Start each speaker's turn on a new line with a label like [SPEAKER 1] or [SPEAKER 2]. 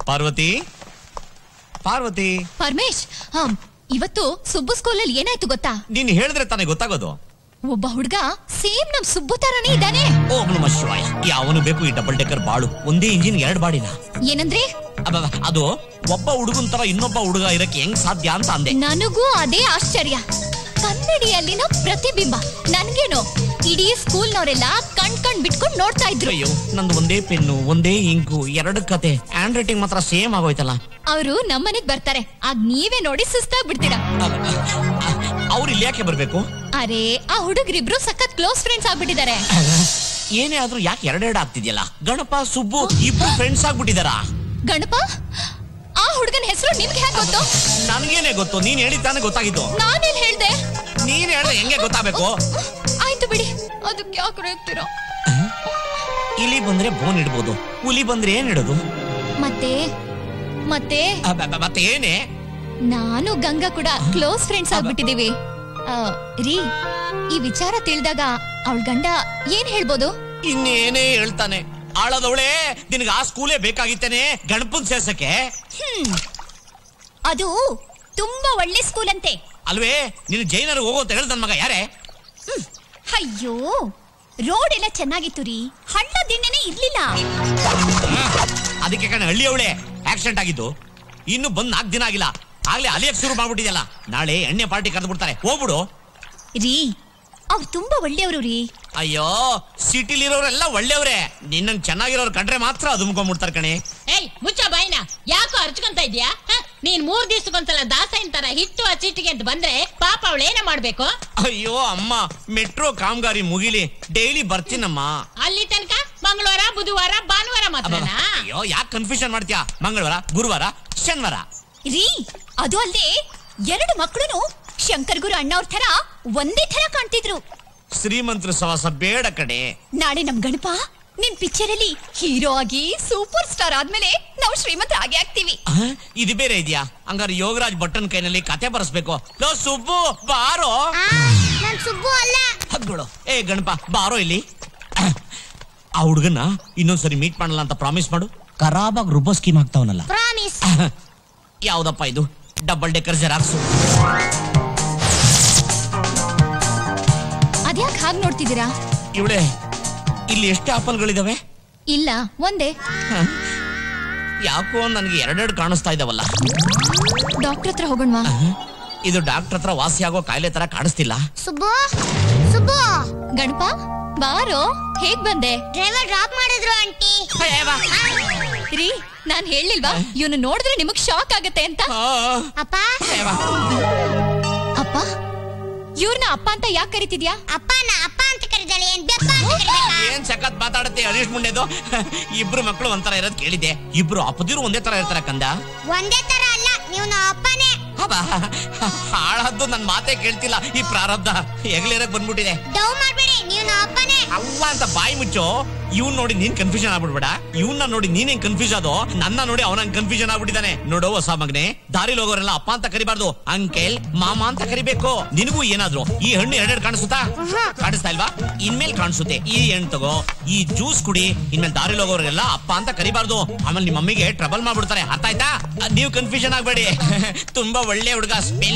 [SPEAKER 1] ಪಾರ್ವತಿ ಪಾರ್ವತಿ
[SPEAKER 2] ಪರಮೇಶ್ ಹಂ ಇವತ್ತು ಸುಬ್ಬು ಸ್ಕೂಲಲ್ಲಿ ಏನಾಯ್ತು ಗೊತ್ತಾ
[SPEAKER 1] ನೀನ್ ಹೇಳಿದ್ರೆ ತಾನೇ ಗೊತ್ತಾಗೋದು
[SPEAKER 2] ಒಬ್ಬ ಹುಡ್ಗ ಸೇಮ್ ನಮ್ ಸುಬ್ಬು ತರಾನೇ ಇದ್ದಾನೆ
[SPEAKER 1] ಓಂ ನಮ ಶಿವಾಯ ಯಾವನು ಬೇಕು ಈ ಡಬಲ್ ಡೆಕ್ಕರ್ ಬಾಳು ಒಂದೇ ಇಂಜಿನ್ ಎರಡು ಬಾಡಿನ
[SPEAKER 2] ಏನಂದ್ರೆ
[SPEAKER 1] ಅಬ್ಬಬ್ಬ, ಅದು ಒಬ್ಬ ಹುಡುಗನ್ ತರ ಇನ್ನೊಬ್ಬ ಹುಡುಗ ಇರಕ್ಕೆ ಹೆಂಗ್ ಸಾಧ್ಯ ಅಂತ ಅಂದೆ
[SPEAKER 2] ನನಗೂ ಅದೇ ಆಶ್ಚರ್ಯ ಕನ್ನಡಿಯಲ್ಲಿನ ಪ್ರತಿಬಿಂಬ ನನ್ಗೇನು ಇಡೀ ಸ್ಕೂಲ್ನವರೆಲ್ಲ ಕಣ್ ಕಣ್ ಬಿಟ್ಕೊಂಡ್ ನೋಡ್ತಾ ಇದ್ರು
[SPEAKER 1] ಅಯ್ಯೋ ನಂದು ಒಂದೇ ಪೆನ್ನು ಒಂದೇ ಇಂಕು ಎರಡು ಕತೆ ಹ್ಯಾಂಡ್ ರೈಟಿಂಗ್ ಮಾತ್ರ ಸೇಮ್ ಆಗೋಯ್ತಲ್ಲ
[SPEAKER 2] ಅವರು ನಮ್ಮನೆಗ್ ಬರ್ತಾರೆ ಆಗ ನೀವೇ ನೋಡಿ ಸುಸ್ತಾಗ್ಬಿಡ್ತೀರಾ
[SPEAKER 1] ಅವ್ರು ಇಲ್ಲಿ ಯಾಕೆ ಬರ್ಬೇಕು
[SPEAKER 2] ಅರೆ ಆ ಹುಡುಗರಿಬ್ರು ಸಖತ್ ಕ್ಲೋಸ್ ಫ್ರೆಂಡ್ಸ್ ಆಗ್ಬಿಟ್ಟಿದ್ದಾರೆ
[SPEAKER 1] ಏನೇ ಆದ್ರೂ ಯಾಕೆ ಎರಡೆರಡು ಆಗ್ತಿದ್ಯಲ್ಲ ಗಣಪ ಸುಬ್ಬು ಇಬ್ರು ಫ್ರೆಂಡ್ಸ್ ಆಗ್ಬಿಟ್ಟಿದಾರ
[SPEAKER 2] ಗಣಪ ಆ ಹುಡುಗನ ಹೆಸರು ನಿಮ್ಗೆ ಹೇಗೆ ಗೊತ್ತು
[SPEAKER 1] ನನ್ಗೇನೆ ಗೊತ್ತು ನೀನ್ ಹೇಳಿದ್ದಾನೆ ಗೊತ್ತಾಗಿದ್ದು
[SPEAKER 2] ನಾನೇನ್ ಹೇಳ್ದೆ
[SPEAKER 1] ನೀನ್ ಹೇಳ್ದೆ ಹೆಂಗೆ ಗೊತ್ತಾಗಬೇಕು
[SPEAKER 2] ಆಯ್ತು ಬಿಡಿ ಅದಕ್ಕೆ ಯಾಕೆ ರೇಗ್ತೀರಾ
[SPEAKER 1] ಇಲಿ ಬಂದ್ರೆ ಬೋನ್ ಇಡ್ಬೋದು ಹುಲಿ ಬಂದ್ರೆ ಏನ್ ಇಡೋದು
[SPEAKER 2] ಮತ್ತೆ ಮತ್ತೆ
[SPEAKER 1] ಅಬ್ಬಬ್ಬ, ಮತ್ತೆ ಏನೇ
[SPEAKER 2] ನಾನು ಗಂಗಾ ಕೂಡ ಕ್ಲೋಸ್ ಫ್ರೆಂಡ್ಸ್ ಆಗ್ಬಿಟ್ಟಿದೀವಿ ಆ, ರೀ ಈ ವಿಚಾರ ತಿಳಿದಾಗ ಅವಳ ಗಂಡ ಏನ್ ಹೇಳ್ಬೋದು
[SPEAKER 1] ಇನ್ನೇನೇ ಹೇಳ್ತಾನೆ ಆಳದವಳೆ ನಿನಗೆ ಆ ಸ್ಕೂಲೇ ಬೇಕಾಗಿತ್ತೇನೆ ಗಣಪನ್ ಸೇರ್ಸಕ್ಕೆ
[SPEAKER 2] ಅದು ತುಂಬಾ ಒಳ್ಳೆ ಸ್ಕೂಲ್ ಅಂತೆ
[SPEAKER 1] ಅಲ್ವೇ ನೀನು ಜೈನರು ಹೋಗೋ ಅಂತ ಹೇಳ್ದ ನನ್ ಮಗ ಯಾರೇ
[SPEAKER 2] ಅಯ್ಯೋ ರೋಡ್ ಎಲ್ಲ ಚೆನ್ನಾಗಿತ್ತು ರೀ ಹಳ್ಳ ದಿಣ್ಣೆನೆ ಇರ್ಲಿಲ್ಲ
[SPEAKER 1] ಅದಕ್ಕೆ ಕಣ ಹಳ್ಳಿ ಅವಳೆ ಆಕ್ಸಿಡೆಂಟ್ ಆಗಿದ್ದು ಇನ್ನು ಬಂದ್ ನಾಲ್ಕು ದಿನ ಆಗಿಲ್ಲ ಆಗ್ಲೇ ಅಲಿಯಕ್ ಶುರು ಮಾಡ್ಬಿಟ್ಟಿದ್ಯಲ್ಲ ನಾಳೆ ಎಣ್ಣೆ ಪಾರ್ಟಿ ಕರೆದು ಬಿಡ್ತಾರೆ ಹೋಗ್ಬಿಡು
[SPEAKER 2] ರೀ ಅವ್ರು ತುಂಬಾ ಒಳ್ಳೆಯವರು ರೀ
[SPEAKER 1] ಅಯ್ಯೋ ಸಿಟಿಲಿರೋರೆಲ್ಲ ಒಳ್ಳೆಯವ್ರೆ ನಿನ್ನಂಗ್ ಚೆನ್ನಾಗಿರೋರು ಕಂಡ್ರೆ ಮಾತ್ರ ಅದುಮ್ಕೊಂಡ್ಬಿಡ್ತಾರೆ ಕಣೆ
[SPEAKER 3] ಏಯ್ ಮುಚ್ಚ ಬಾಯ್ನ ಯಾಕೋ ಅರ್ಚ್ಕೊಂತ ಇದ್ಯಾ ಹ? ನೀನ್ ಮೂರ್ ದಿವ್ಸಕ್ಕೊಂದ್ಸಲ ದಾಸೈನ್ ತರ ಹಿಟ್ಟು ಆ ಚೀಟಿಗೆ ಅಂತ ಬಂದ್ರೆ ಪಾಪ ಅವಳೇನ ಮಾಡ್ಬೇಕು
[SPEAKER 1] ಅಯ್ಯೋ ಅಮ್ಮ ಮೆಟ್ರೋ ಕಾಮಗಾರಿ ಮುಗಿಲಿ ಡೈಲಿ ಬರ್ತೀನಮ್ಮ
[SPEAKER 3] ಅಲ್ಲಿ ತನಕ ಮಂಗಳವಾರ ಬುಧವಾರ ಭಾನುವಾರ
[SPEAKER 1] ಅಬ್ಬಬ್ಬ,
[SPEAKER 3] ಮಾತ್ರನಾ
[SPEAKER 1] ಅಯ್ಯೋ ಯಾಕೆ ಕನ್ಫ್ಯೂಷನ್ ಮಾಡ್ತೀಯಾ ಮಂಗಳವಾರ ಗುರುವಾರ ಶನಿವಾರ
[SPEAKER 2] ರೀ ಅದು ಅಲ್ಲದೆ ಎರಡು ಮಕ್ಕಳು ಶಂಕರ್ ಗುರು ಅಣ್ಣವ್ರ ತರ ಒಂದೇ ತರ ಕಾಣ್ತಿದ್ರು
[SPEAKER 1] ಶ್ರೀಮಂತರ ಸವಾಸ ಬೇಡ ಕಡೆ
[SPEAKER 2] ನಾಳೆ ನಮ್ ಗಣಪ ನಿಮ್ ಪಿಕ್ಚರ್ ಅಲ್ಲಿ ಹೀರೋ ಆಗಿ ಸೂಪರ್ ಸ್ಟಾರ್ ಆದ್ಮೇಲೆ ನಾವು ಶ್ರೀಮಂತ ಆಗಿ ಆಗ್ತೀವಿ
[SPEAKER 1] ಆ, ಇದು ಬೇರೆ ಇದೆಯಾ ಹಂಗಾರೆ ಯೋಗರಾಜ್ ಭಟ್ಟನ್ ಕೈನಲ್ಲಿ ಕತೆ ಬರೆಸ್ಬೇಕು ಲೋ ಸುಬ್ಬು ಬಾರೋ
[SPEAKER 2] ನನ್ ಸುಬ್ಬು ಅಲ್ಲ
[SPEAKER 1] ಹಗ್ಗಳು ಏ ಗಣಪ ಬಾರೋ ಇಲ್ಲಿ ಆ ಹುಡುಗನ ಇನ್ನೊಂದ್ಸರಿ ಮೀಟ್ ಮಾಡಲ್ಲ ಅಂತ ಪ್ರಾಮಿಸ್ ಮಾಡು
[SPEAKER 4] ಖರಾಬಾಗ್ ರುಬ್ಬೋ ಸ್ಕೀಮ್ ಆಗ್ತಾವನಲ್ಲ
[SPEAKER 2] ಪ್ರಾಮಿಸ್
[SPEAKER 1] ಯಾವ್ದಪ್ಪ ಇದು ಡಬಲ್ ಡೆಕ್ಕರ್ ಜೆರಾಕ್ಸು
[SPEAKER 2] ಅದ್ಯಾಕ್ ಹಾಗ್ ನೋಡ್ತಿದ್ದೀರಾ
[SPEAKER 1] ಇವಳೆ ಇಲ್ಲಿ ಎಷ್ಟು ಆಪಲ್ಗಳಿದಾವೆ
[SPEAKER 2] ಇಲ್ಲ ಒಂದೇ
[SPEAKER 1] ಯಾಕೋ ನನಗೆ ಎರಡೆರಡು ಕಾಣಿಸ್ತಾ ಇದಾವಲ್ಲ
[SPEAKER 2] ಡಾಕ್ಟರ್ ಹತ್ರ ಹೋಗೋಣವಾ
[SPEAKER 1] ಇದು ಡಾಕ್ಟರ್ ಹತ್ರ ವಾಸಿ ಆಗೋ ಕಾಯಿಲೆ ತರ ಕಾಣಿಸ್ತಿಲ್ಲ
[SPEAKER 2] ಸುಬ್ಬು ಸುಬ್ಬು ಗಣಪ ಬಾರೋ ಹೇಗ್ ಬಂದೆ ಡ್ರೈವರ್ ಡ್ರಾಪ್ ಮಾಡಿದ್ರು ಆಂಟಿ ರೀ ನಾನ್ ಹೇಳಿಲ್ವಾ ಇವನು ನೋಡಿದ್ರೆ ನಿಮಗ್ ಶಾಕ್ ಆಗತ್ತೆ ಅಂತ ಅಪ್ಪ ಅಪ್ಪ ಇವ್ರನ್ನ ಅಪ್ಪ ಅಂತ ಯಾಕೆ ಕರಿತಿದ್ಯಾ
[SPEAKER 5] ಅಪ್ಪನ ಅಪ್ಪ ಅಂತ ಕರೀತಾಳೆ ಏನ್ ಬೆಪ್ಪ ಅಂತ ಕರೀಬೇಕಾ
[SPEAKER 1] ಏನ್ ಸಖತ್ ಮಾತಾಡುತ್ತೆ ಹರೀಶ್ ಮುಂಡೆದು ಇಬ್ರು ಮಕ್ಕಳು ಒಂಥರ ಇರೋದ್ ಕೇಳಿದೆ ಇಬ್ರು ಅಪ್ಪದಿರು ಒಂದೇ ತರ ಇರ್ತಾರ ಕಂದ
[SPEAKER 5] ಒಂದೇ ತರ ಅಲ್ಲ ನೀವು ನಮ್ಮ ಅಪ್ಪನೇ
[SPEAKER 1] ಹಬ್ಬ ಹಾಳದ್ದು ನನ್ ಮಾತೇ ಕೇಳ್ತಿಲ್ಲ ಈ ಪ್ರಾರಬ್ಧ ಹೆಗ್ಲೇರಕ್ ಬಂದ್ಬಿಟ್ಟಿದೆ
[SPEAKER 5] ಡೌ ಮಾಡ್ಬೇಡಿ ನೀವು ನಮ್ಮ ಅಪ್ಪನೇ
[SPEAKER 1] ಅವ್ವ ಅಂತ ಬಾಯಿ ಮುಚ್ಚೋ ಇವ್ನ್ ನೋಡಿ ನೀನ್ ಕನ್ಫ್ಯೂಷನ್ ಆಗ್ಬಿಡ್ಬೇಡ ಇವ್ನ ನೋಡಿ ನೀನೇನ್ ಕನ್ಫ್ಯೂಸ್ ಆದೋ ನನ್ನ ನೋಡಿ ಅವನ ಕನ್ಫ್ಯೂಷನ್ ಆಗ್ಬಿಟ್ಟಿದ್ದಾನೆ ನೋಡು ಹೊಸ ಮಗನೆ ದಾರಿಲಿ ಹೋಗೋರೆಲ್ಲ ಅಪ್ಪ ಅಂತ ಕರಿಬಾರ್ದು ಅಂಕೆಲ್ ಮಾಮ ಅಂತ ಕರಿಬೇಕು ನಿನಗೂ ಏನಾದ್ರು ಈ ಹಣ್ಣು ಎರಡೆರಡು ಕಾಣಿಸುತ್ತಾ ಕಾಣಿಸ್ತಾ ಇಲ್ವಾ ಇನ್ಮೇಲ್ ಕಾಣಿಸುತ್ತೆ ಈ ಹಣ್ಣು ತಗೋ ಈ ಜ್ಯೂಸ್ ಕುಡಿ ಇನ್ಮೇಲೆ ದಾರಿಲಿ ಹೋಗೋರೆಲ್ಲ ಅಪ್ಪ ಅಂತ ಕರಿಬಾರ್ದು ಆಮೇಲೆ ನಿಮ್ಮ ಮಮ್ಮಿಗೆ ಟ್ರಬಲ್ ಮಾಡ್ಬಿಡ್ತಾರೆ ಅರ್ಥ ಆಯ್ತಾ ಅದ್ ನೀವು ಕನ್ಫ್ಯೂಷನ್ ಆಗ್ಬೇಡಿ ತುಂಬಾ ಒಳ್ಳೆ ಹುಡುಗ ಸ್ಪೆಲ್